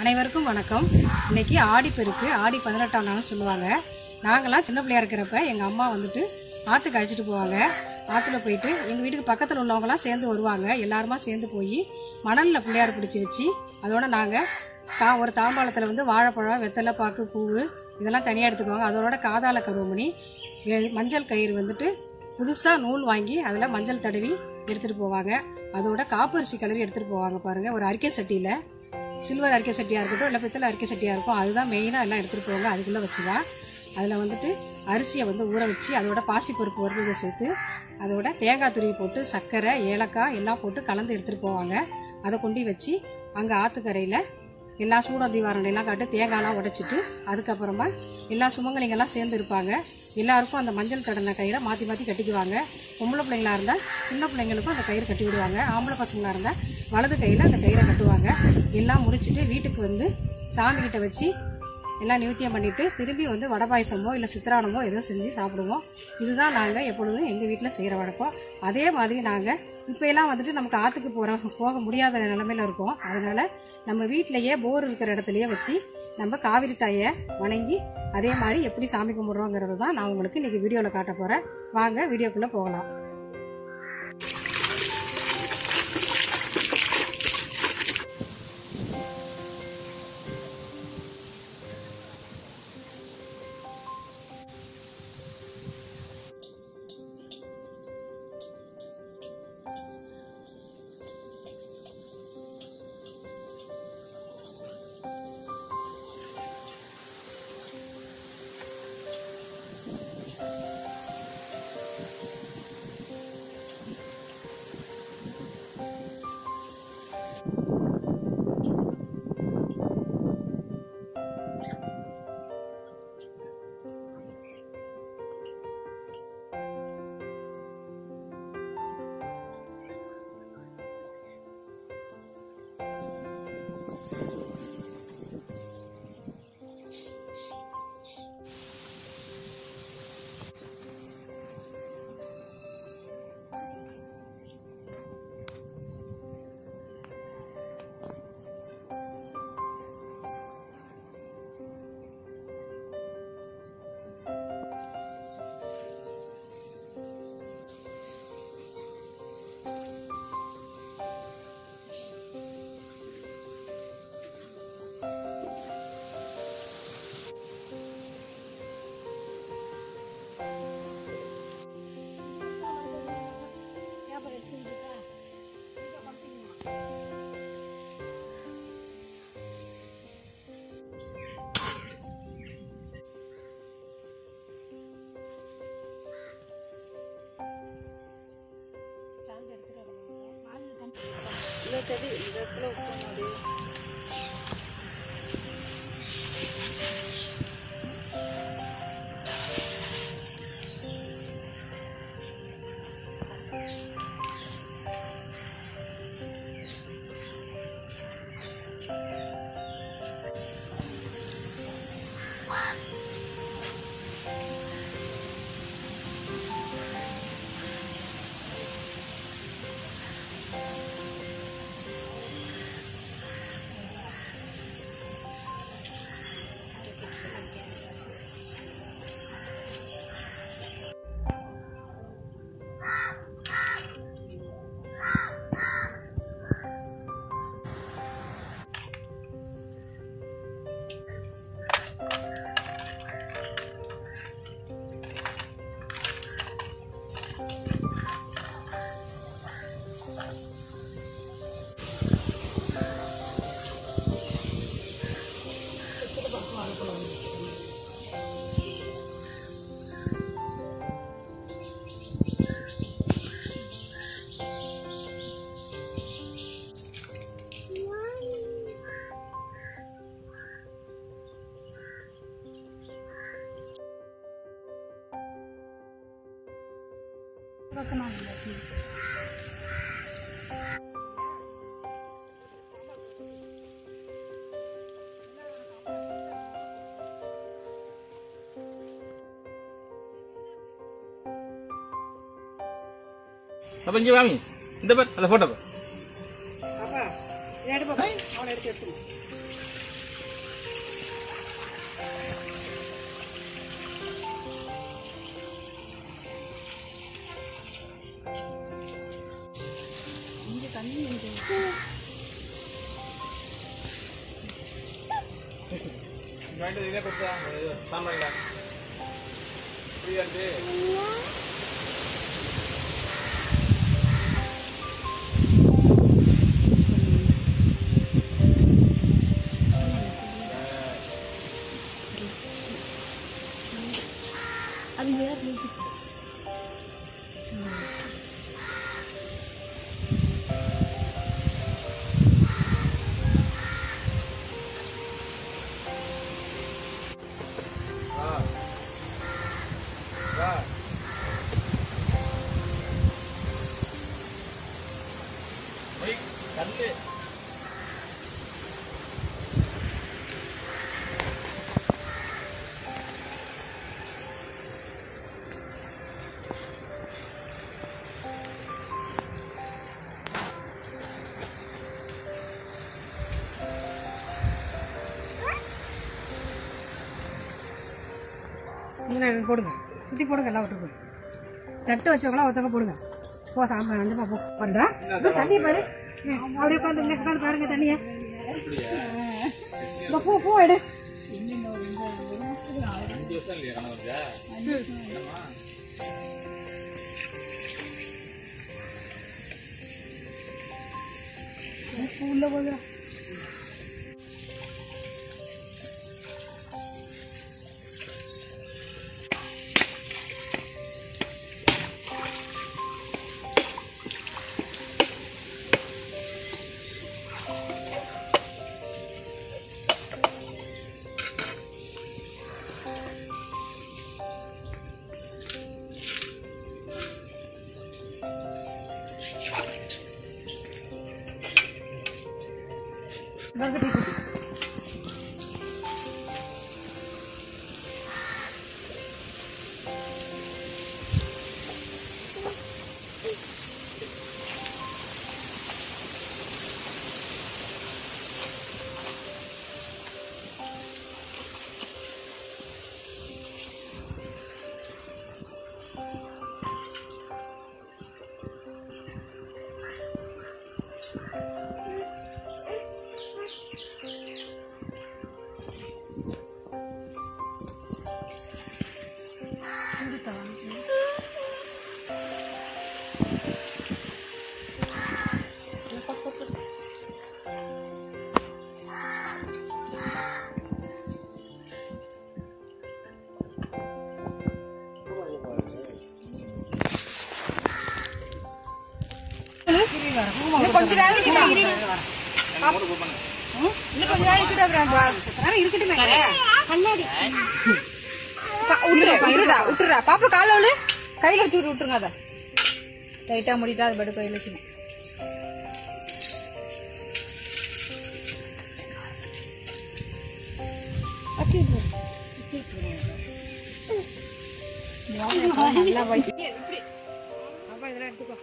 அனைவருக்கும் வணக்கம் இன்னைக்கு ஆடிப்பெருக்கு ஆடி பதினெட்டாம் நாள் சொல்லுவாங்க நாங்களாம் சின்ன பிள்ளையா இருக்கிறப்ப எங்கள் அம்மா வந்துட்டு ஆற்றுக்கு அழைச்சிட்டு போவாங்க ஆற்றுல போயிட்டு எங்கள் வீட்டுக்கு பக்கத்தில் உள்ளவங்கலாம் சேர்ந்து வருவாங்க எல்லாருமா சேர்ந்து போய் மணலில் பிள்ளையார் பிடிச்சி வச்சு அதோட நாங்கள் தா ஒரு தாம்பாளத்தில் வந்து வாழைப்பழம் வெத்தலை பாக்கு பூவு இதெல்லாம் தனியாக எடுத்துக்குவாங்க அதோட காதால கருவமணி வெ- மஞ்சள் கயிறு வந்துட்டு புதுசாக நூல் வாங்கி அதில் மஞ்சள் தடவி எடுத்துகிட்டு போவாங்க அதோட காப்பரிசி கலரி எடுத்துகிட்டு போவாங்க பாருங்கள் ஒரு அரிக்கை சட்டியில் சில்வர் அரிக்கை சட்டியாக இருக்கட்டும் இல்லை பித்தளை அரிக்கை சட்டியாக இருக்கும் அதுதான் மெயினாக எல்லாம் எடுத்துகிட்டு போவாங்க அதுக்குள்ளே வச்சு தான் அதில் வந்துட்டு அரிசியை வந்து ஊற வச்சு அதோட பாசிப்பருப்பு வறுத்ததை சேர்த்து அதோட தேங்காய் துருவி போட்டு சர்க்கரை ஏலக்காய் எல்லாம் போட்டு கலந்து எடுத்துகிட்டு போவாங்க அதை கொண்டு வச்சு அங்கே ஆற்றுக்கரையில் எல்லா சூடம் தீவாரணையெல்லாம் காட்டு தேங்காய்லாம் உடைச்சிட்டு அதுக்கப்புறமா எல்லா சுமங்கலிங்கெல்லாம் சேர்ந்து இருப்பாங்க எல்லாருக்கும் அந்த மஞ்சள் கடனை கயிறை மாற்றி மாற்றி கட்டிக்குவாங்க பொம்பளை பிள்ளைங்களா இருந்தால் சின்ன பிள்ளைங்களுக்கும் அந்த கயிறு கட்டி விடுவாங்க ஆம்பளை பசங்களாக இருந்தால் வலது கையில் அந்த கயிறை கட்டுவாங்க எல்லாம் முடிச்சுட்டு வீட்டுக்கு வந்து சாமி கிட்ட வச்சு எல்லாம் நிவர்த்தியம் பண்ணிட்டு திரும்பி வந்து வடை பாயசமோ இல்லை சித்திரானமோ ஏதோ செஞ்சு சாப்பிடுவோம் இதுதான் நாங்கள் எப்பொழுதும் எங்கள் வீட்டில் செய்கிற வழக்கம் அதே மாதிரி நாங்கள் இப்போ எல்லாம் வந்துட்டு நமக்கு ஆற்றுக்கு போகிற போக முடியாத நிலமையில இருக்கோம் அதனால நம்ம வீட்டிலேயே போர் இருக்கிற இடத்துலயே வச்சு நம்ம காவிரி தாயை வணங்கி அதே மாதிரி எப்படி சாமி கும்பிட்றோங்கிறது தான் நான் உங்களுக்கு இன்னைக்கு வீடியோவில் காட்ட போகிறேன் வாங்க வீடியோக்குள்ளே போகலாம் அப்ப இங்க வாமி இந்த பார் அந்த போட்டோ பார் பாப்பா இதை எடுப்பா அவனை எடுத்து எடுத்துருவோம் வாங்கிட்டு இதே கொடுத்தா சாம்பார்ல ஃப்ரீயா இருக்கு வா வா ஒய் கல்லு இதில் போடுங்க சுற்றி போடுங்க எல்லாம் விட்டு போடுங்க தட்டு வச்சவங்களாம் ஒருத்தவங்க போடுங்க போ சாம்பார் வந்து போ பண்ணுறா தண்ணி பாரு ம், அப்படியே உட்காந்து இங்கே உட்காந்து பாருங்க தண்ணியை இந்த பூ பூ எடு அஞ்சு வருஷம் இல்லையா கணவருக்கு என்னம்மா பூ உள்ள போகுது வந்து டீ குடி. இன்னும் கொஞ்ச நேரம் இருக்கட்டும். இன்னும் கொஞ்ச நேரம் இருக்கட்டும் அப்புறம் நேரம் இருக்கட்டுமே கண்ணாடி பா- விட்டுருப்பா, இருடா, விட்டுருடா. பாப்பா கால விழு கையில வச்சு விட்டு விட்டுருங்க அதை லைட்டா முடிட்டா அது பட்டு கையில வச்சுங்க நல்லா வை. அப்பா இதெல்லாம் எடுத்துக்கோ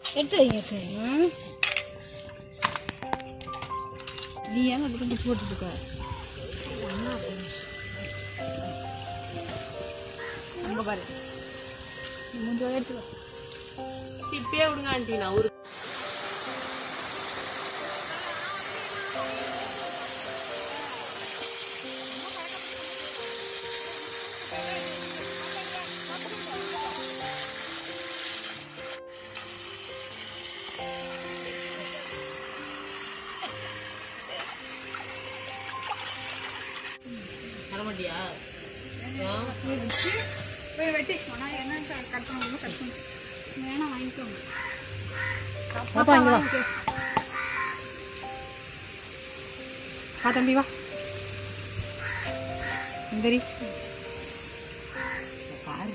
எடுத்து வைங்க எடுத்து வைங்க ம் நீ ஏன் அப்படி கொஞ்சம் போட்டுருக்க அங்கே பாரு கொஞ்சம் எடுத்துக்கோ இப்பயே விடுங்க ஆண்டி நான் ஒரு வரமாட்டியா போய் வெட்டி ஆனால் என்ன கட் பண்ணணும் கட் பண்ணு வேணா வாங்கிக்கோங்க பாப்பா இங்க வா வா தம்பி வா சுந்தரி பாரு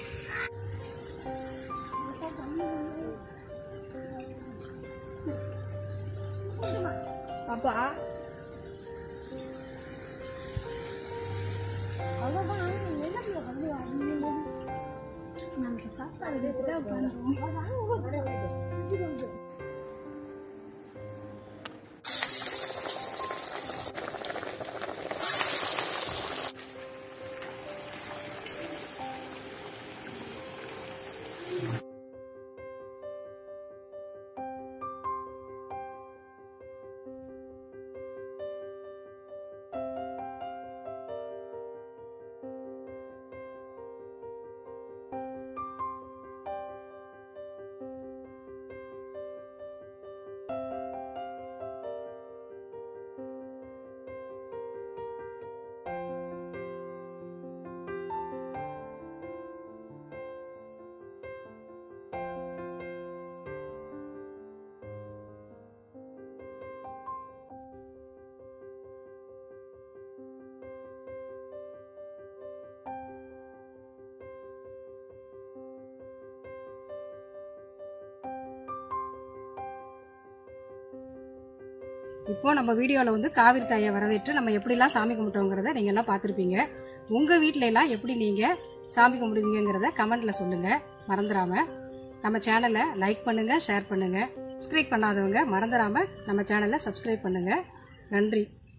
பாப்பா நமக்கு சாப்பாடு எடுத்துட்டா உட்காந்துருவோம் இப்போ நம்ம வீடியோவில் வந்து காவிரி தாயை வரவேற்று நம்ம எப்படிலாம் சாமி கும்பிட்டோங்கிறத நீங்கள் எல்லாம் பார்த்துருப்பீங்க உங்கள் வீட்டில எல்லாம் எப்படி நீங்கள் சாமி கும்பிடுவீங்கிறத கமெண்ட்டில் சொல்லுங்கள் மறந்துடாம நம்ம சேனலை லைக் பண்ணுங்கள் ஷேர் பண்ணுங்கள் சப்ஸ்கிரைப் பண்ணாதவங்க மறந்துடாம நம்ம சேனலை சப்ஸ்கிரைப் பண்ணுங்கள் நன்றி